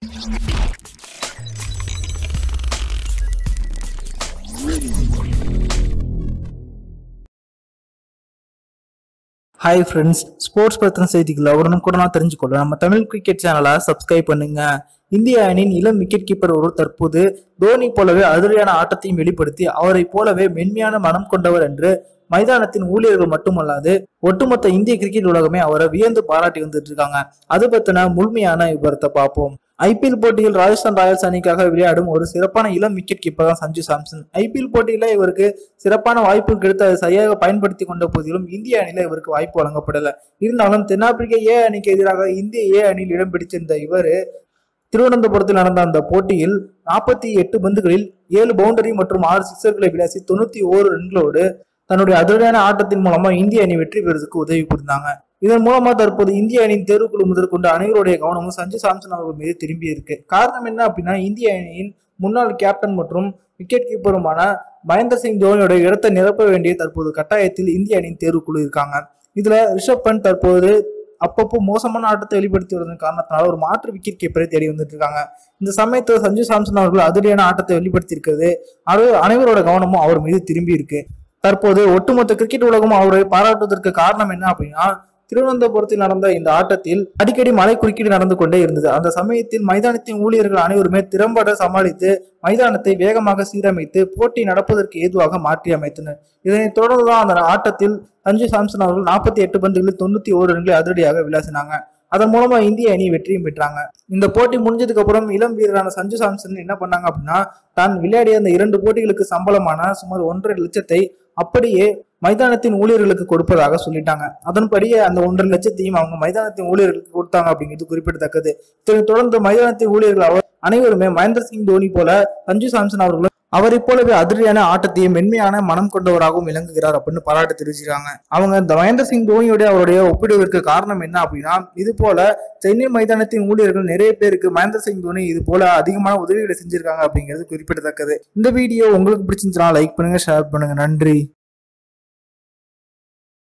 hi friends sports பத்தின செய்திகளை உடனுக்குடனா தெரிஞ்சுக்கொள்ள நம்ம தமிழ் கிரிக்கெட் சேனலை சப்ஸ்கிரைப் பண்ணுங்க இந்திய அணியின் இளம் விக்கெட் கீப்பர் ஒருவர் தற்போது தோனி போலவே அதிரடியான ஆட்டத்தையும் வெளிப்படுத்தி அவரை போலவே மென்மையான மனம் கொண்டவர் என்று மைதானத்தின் ஊழியர்கள் மட்டுமல்லாது ஒட்டுமொத்த இந்திய கிரிக்கெட் உலகமே அவரை வியந்து பாராட்டி வந்துட்டு இருக்காங்க அது பத்தின முழுமையான விவரத்தை பார்ப்போம் ஐபிஎல் போட்டியில் ராஜஸ்தான் ராயல்ஸ் அணிக்காக விளையாடும் ஒரு சிறப்பான இளம் விக்கெட் கீப்பர் தான் சஞ்சு சாம்சன் ஐபிஎல் போட்டியில இவருக்கு சிறப்பான வாய்ப்பு கிடைத்து அதை சரியாக பயன்படுத்தி கொண்ட போதிலும் இந்திய அணியில இவருக்கு வாய்ப்பு வழங்கப்படல இருந்தாலும் தென்னாப்பிரிக்க ஏ அணிக்கு எதிராக இந்திய ஏ அணியில் இடம் பிடிச்சிருந்த இவர் திருவனந்தபுரத்தில் நடந்த அந்த போட்டியில் நாற்பத்தி எட்டு பந்துகளில் ஏழு பவுண்டரி மற்றும் ஆறு சிக்ஸர்களை விளாசி தொண்ணூத்தி ஓரு ரன்களோடு தன்னுடைய அதிரடியான ஆட்டத்தின் மூலமா இந்திய அணி வெற்றி பெறுவதற்கு உதவி புரிந்தாங்க இதன் மூலமா தற்போது இந்திய அணியின் தேர்வுக்குழு முதற்கொண்டு அனைவருடைய கவனமும் சஞ்சு சாம்சன் அவர்கள் மீது திரும்பி இருக்கு காரணம் என்ன அப்படின்னா இந்திய அணியின் முன்னாள் கேப்டன் மற்றும் விக்கெட் கீப்பருமான மகேந்திர சிங் தோனியோட இடத்தை நிரப்ப வேண்டிய தற்போது கட்டாயத்தில் இந்திய அணியின் தேர்வுக்குழு இருக்காங்க இதுல ரிஷப் பண்ட் தற்போது அப்பப்போ மோசமான ஆட்டத்தை வெளிப்படுத்தி வருவதன் காரணத்தினால ஒரு மாற்று விக்கெட் கீப்பரை தேடி வந்துட்டு இருக்காங்க இந்த சமயத்தில் சஞ்சு சாம்சன் அவர்கள் அதிரடியான ஆட்டத்தை வெளிப்படுத்தி இருக்கிறது அனைவரோட கவனமும் அவர் மீது திரும்பி இருக்கு தற்போது ஒட்டுமொத்த கிரிக்கெட் உலகம் அவரை பாராட்டுவதற்கு காரணம் என்ன அப்படின்னா திருவனந்தபுரத்தில் நடந்த இந்த ஆட்டத்தில் அடிக்கடி மழை குறுக்கீடு நடந்து கொண்டே இருந்தது அந்த சமயத்தில் மைதானத்தின் ஊழியர்கள் அனைவருமே திறம்பட சமாளித்து மைதானத்தை வேகமாக சீரமைத்து போட்டி நடப்பதற்கு ஏதுவாக மாற்றி அமைத்தனர் இதனைத் தொடர்ந்துதான் அந்த ஆட்டத்தில் சஞ்சு சாம்சன் அவர்கள் நாற்பத்தி எட்டு பந்துகளில் தொண்ணூத்தி ஓரு ரன்களை அதிரடியாக விளாசினாங்க அதன் மூலமா இந்திய அணி வெற்றியும் பெற்றாங்க இந்த போட்டி முடிஞ்சதுக்கு அப்புறம் இளம் வீரரான சஞ்சு சாம்சன் என்ன பண்ணாங்க அப்படின்னா தான் விளையாடிய அந்த இரண்டு போட்டிகளுக்கு சம்பளமான சுமார் ஒன்றரை லட்சத்தை அப்படியே மைதானத்தின் ஊழியர்களுக்கு கொடுப்பதாக சொல்லிட்டாங்க அதன்படியே அந்த ஒன்றரை லட்சத்தையும் அவங்க மைதானத்தின் ஊழியர்களுக்கு கொடுத்தாங்க அப்படிங்கிறது குறிப்பிடத்தக்கது இதனைத் தொடர்ந்து மைதானத்தின் ஊழியர்கள் அவர் அனைவருமே மகேந்திர சிங் தோனி போல சஞ்சு சாம்சன் அவர்களும் அவரை போலவே அதிரடியான ஆட்டத்தையும் மென்மையான மனம் கொண்டவராகவும் விளங்குகிறார் அப்படின்னு பாராட்டு தெரிவிச்சிருக்காங்க அவங்க இந்த மகேந்திர சிங் தோனியோட அவருடைய ஒப்பிடுவதற்கு காரணம் என்ன அப்படின்னா இது போல சென்னை மைதானத்தின் ஊழியர்கள் நிறைய பேருக்கு மகேந்திர சிங் தோனி இது போல அதிகமான உதவிகளை செஞ்சிருக்காங்க அப்படிங்கிறது குறிப்பிடத்தக்கது இந்த வீடியோ உங்களுக்கு பிடிச்சிருந்துச்சுன்னா லைக் பண்ணுங்க ஷேர் பண்ணுங்க நன்றி